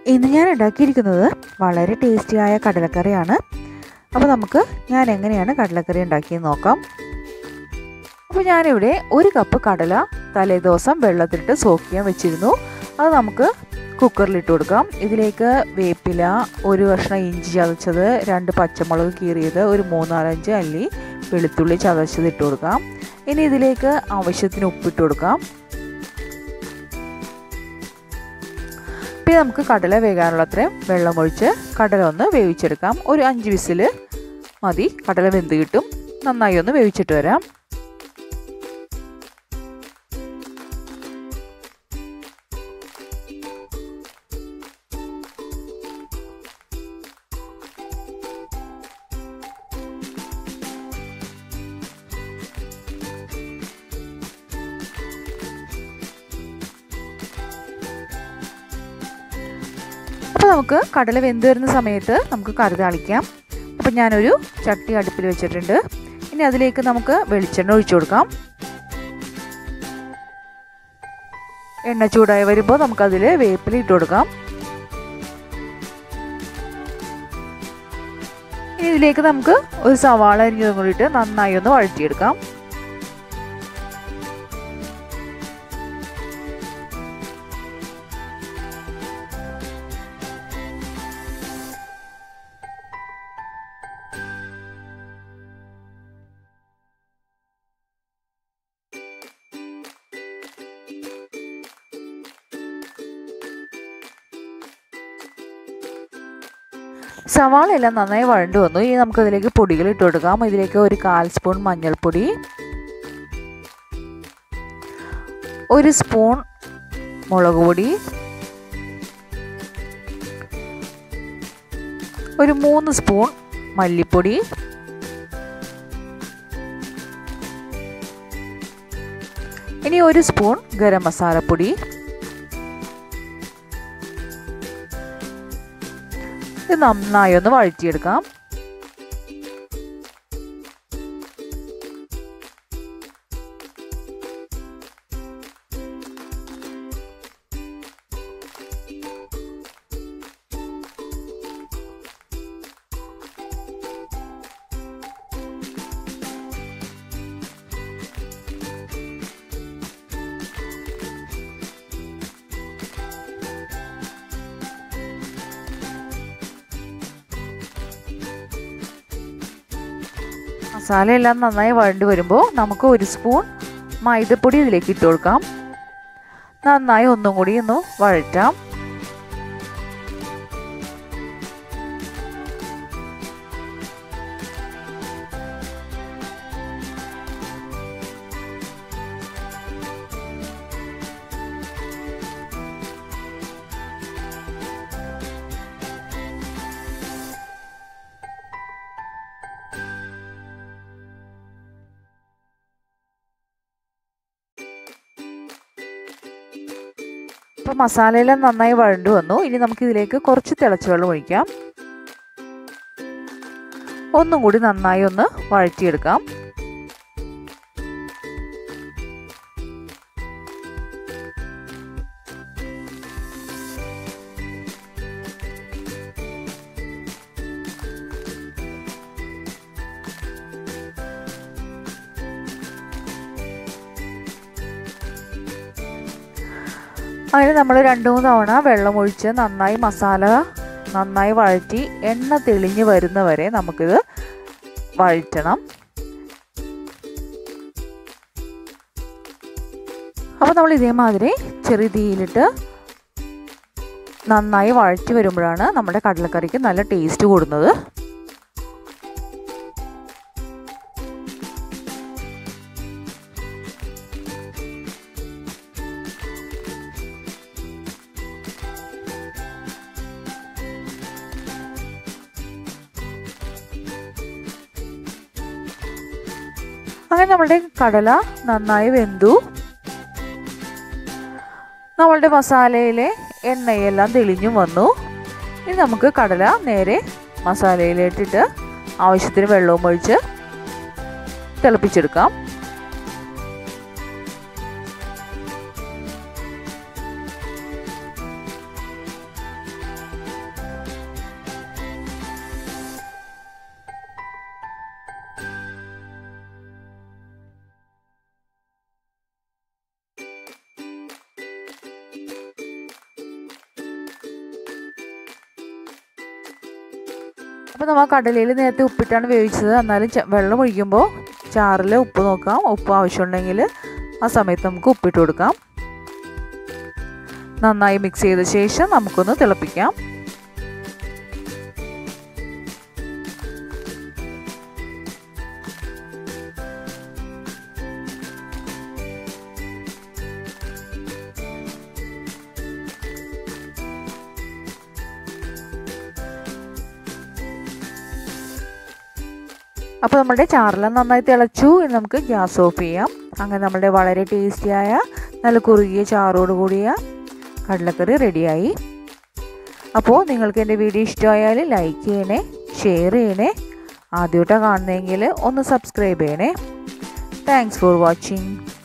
ഇന്ന് ഞാൻ ഉണ്ടാക്കിയിരിക്കുന്നത് വളരെ ടേസ്റ്റിയായ കടലക്കറിയാണ് അപ്പോൾ നമുക്ക് ഞാൻ എങ്ങനെയാണ് കടലക്കറി ഉണ്ടാക്കിയെന്ന് നോക്കാം അപ്പോൾ ഞാനിവിടെ ഒരു കപ്പ് കടല തലേദിവസം വെള്ളത്തിലിട്ട് സോക്ക് ചെയ്യാൻ വെച്ചിരുന്നു അത് നമുക്ക് കുക്കറിലിട്ട് കൊടുക്കാം ഇതിലേക്ക് വേപ്പില ഒരു കഷ്ണം ഇഞ്ചി ചതച്ചത് രണ്ട് പച്ചമുളക് കീറിയത് ഒരു മൂന്നാലഞ്ച് അല്ലി വെളുത്തുള്ളി ചതച്ചത് ഇട്ട് കൊടുക്കാം ഇനി ഇതിലേക്ക് ആവശ്യത്തിന് ഉപ്പിട്ട് കൊടുക്കാം പിന്നെ നമുക്ക് കടല വേകാനുള്ള അത്രയും വെള്ളമൊഴിച്ച് കടല ഒന്ന് വേവിച്ചെടുക്കാം ഒരു അഞ്ച് വിസിൽ മതി കടല വെന്ത് കിട്ടും നന്നായി ഒന്ന് വേവിച്ചിട്ട് വരാം അപ്പോൾ നമുക്ക് കടല വെന്ത് വരുന്ന സമയത്ത് നമുക്ക് കറി താളിക്കാം അപ്പോൾ ഞാനൊരു ചട്ടി അടുപ്പിൽ വെച്ചിട്ടുണ്ട് ഇനി അതിലേക്ക് നമുക്ക് വെളിച്ചെണ്ണ ഒഴിച്ചു കൊടുക്കാം എണ്ണ ചൂടായി വരുമ്പോൾ നമുക്കതിൽ വേപ്പില ഇട്ട് കൊടുക്കാം ഇനി ഇതിലേക്ക് നമുക്ക് ഒരു സവാള അരിഞ്ഞതും കൂടിയിട്ട് നന്നായി ഒന്ന് വഴറ്റിയെടുക്കാം സവാള എല്ലാം നന്നായി വഴണ്ടു വന്നു ഇനി നമുക്ക് അതിലേക്ക് പൊടികൾ ഇട്ട് കൊടുക്കാം ഇതിലേക്ക് ഒരു കാൽ സ്പൂൺ മഞ്ഞൾപ്പൊടി ഒരു സ്പൂൺ മുളക് പൊടി ഒരു മൂന്ന് സ്പൂൺ മല്ലിപ്പൊടി ഇനി ഒരു സ്പൂൺ ഗരം മസാലപ്പൊടി ഇത് നന്നായി ഒന്ന് വഴറ്റിയെടുക്കാം മസാല എല്ലാം നന്നായി വഴണ്ടു വരുമ്പോൾ നമുക്ക് ഒരു സ്പൂൺ മൈദപ്പൊടി ഇതിലേക്ക് ഇട്ട് കൊടുക്കാം നന്നായി ഒന്നും കൂടി ഒന്ന് വഴറ്റാം ഇപ്പോൾ മസാലയെല്ലാം നന്നായി വഴണ്ടു വന്നു ഇനി നമുക്ക് ഇതിലേക്ക് കുറച്ച് തിളച്ച വെള്ളം ഒഴിക്കാം ഒന്നും കൂടി നന്നായി ഒന്ന് വഴറ്റിയെടുക്കാം അങ്ങനെ നമ്മൾ രണ്ട് മൂന്ന് തവണ വെള്ളമൊഴിച്ച് നന്നായി മസാല നന്നായി വഴറ്റി എണ്ണ തെളിഞ്ഞ് വരുന്നവരെ നമുക്കിത് വഴറ്റണം അപ്പോൾ നമ്മൾ ഇതേമാതിരി ചെറിയ തീയിലിട്ട് നന്നായി വഴറ്റി വരുമ്പോഴാണ് നമ്മുടെ കടലക്കറിക്ക് നല്ല ടേസ്റ്റ് കൂടുന്നത് അങ്ങനെ നമ്മളുടെ കടല നന്നായി വെന്തു നമ്മളുടെ മസാലയിലെ എണ്ണയെല്ലാം തെളിഞ്ഞും വന്നു ഇനി നമുക്ക് കടല നേരെ മസാലയിലിട്ടിട്ട് ആവശ്യത്തിന് വെള്ളവും ഒഴിച്ച് തിളപ്പിച്ചെടുക്കാം അപ്പോൾ നമ്മൾ കടലയിൽ നേരത്തെ ഉപ്പിട്ടാണ് വേവിച്ചത് എന്നാലും വെള്ളം ഒഴിക്കുമ്പോൾ ചാറിൽ ഉപ്പ് നോക്കാം ഉപ്പ് ആവശ്യമുണ്ടെങ്കിൽ ആ സമയത്ത് നമുക്ക് ഉപ്പിട്ട് കൊടുക്കാം നന്നായി മിക്സ് ചെയ്ത ശേഷം നമുക്കൊന്ന് തിളപ്പിക്കാം അപ്പോൾ നമ്മുടെ ചാറെല്ലാം നന്നായി തിളച്ചു ഇനി നമുക്ക് ഗ്യാസ് ഓഫ് ചെയ്യാം അങ്ങനെ നമ്മുടെ വളരെ ടേസ്റ്റിയായ നല്ല കുറുകിയ ചാറോട് കൂടിയ കടലക്കറി റെഡിയായി അപ്പോൾ നിങ്ങൾക്ക് എൻ്റെ വീഡിയോ ഇഷ്ടമായാൽ ലൈക്ക് ചെയ്യണേ ഷെയർ ചെയ്യണേ ആദ്യമായിട്ടാണ് കാണുന്നതെങ്കിൽ ഒന്ന് സബ്സ്ക്രൈബ് ചെയ്യണേ താങ്ക്സ് ഫോർ വാച്ചിങ്